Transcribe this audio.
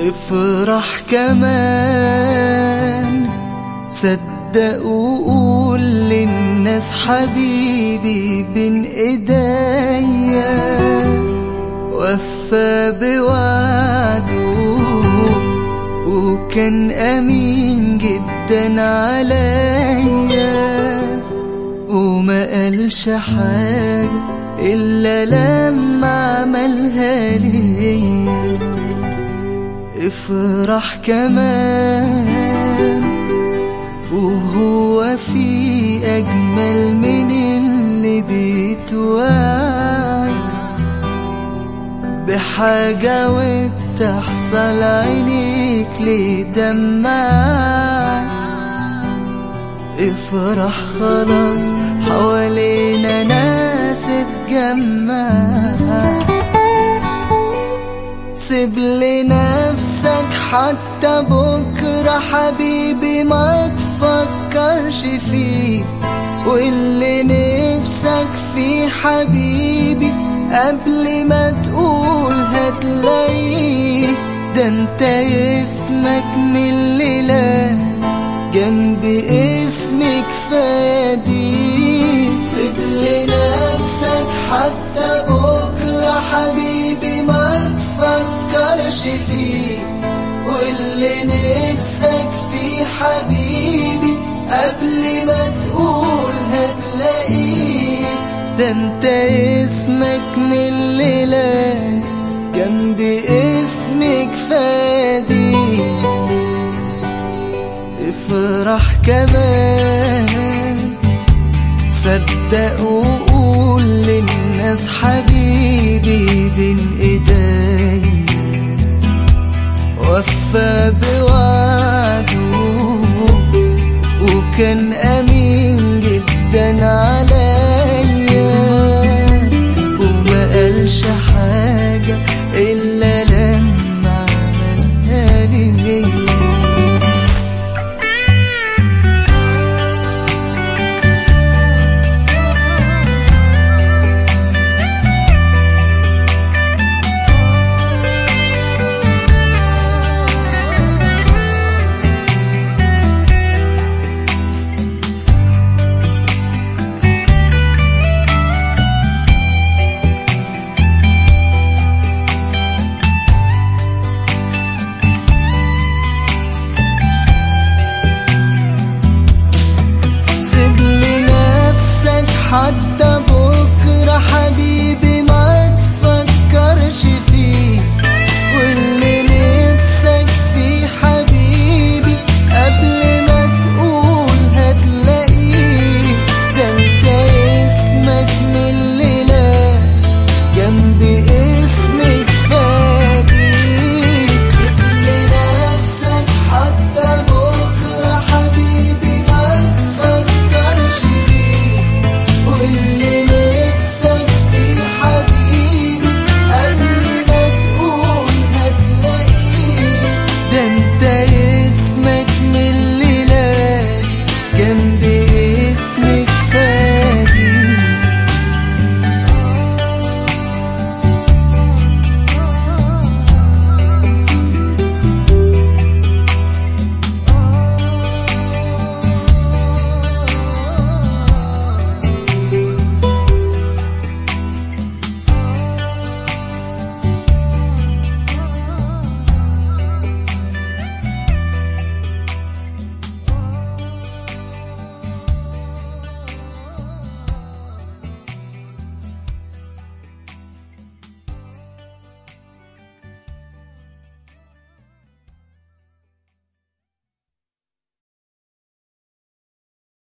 افرح كمان صدق وقول للناس حبيبي بين ايديا وفى بوعده وكان امين جدا عليا وما قالش حاجة إلا لما عملها ليا افرح كمان وهو في أجمل من اللي بيتوعد بحاجة وبتحصل عينيك ليه دمعت افرح خلاص حوالينا ناس اتجمعت سيب لنفسك حتى بكرة حبيبي ما تفكرش فيه واللي نفسك فيه حبيبي قبل ما تقول هتلاقيه ده انت اسمك من الليلة جنب اسمك فادي سيب لنفسك حتى بكرة حبيبي ما تفكرش فيه واللي نفسك فيه حبيبي قبل ما تقول هتلاقيه ده انت اسمك من الليلة جنب اسمك فادي افرح كمان صدق وقول للناس حبيبي بين ايديا وفى بوعده وكان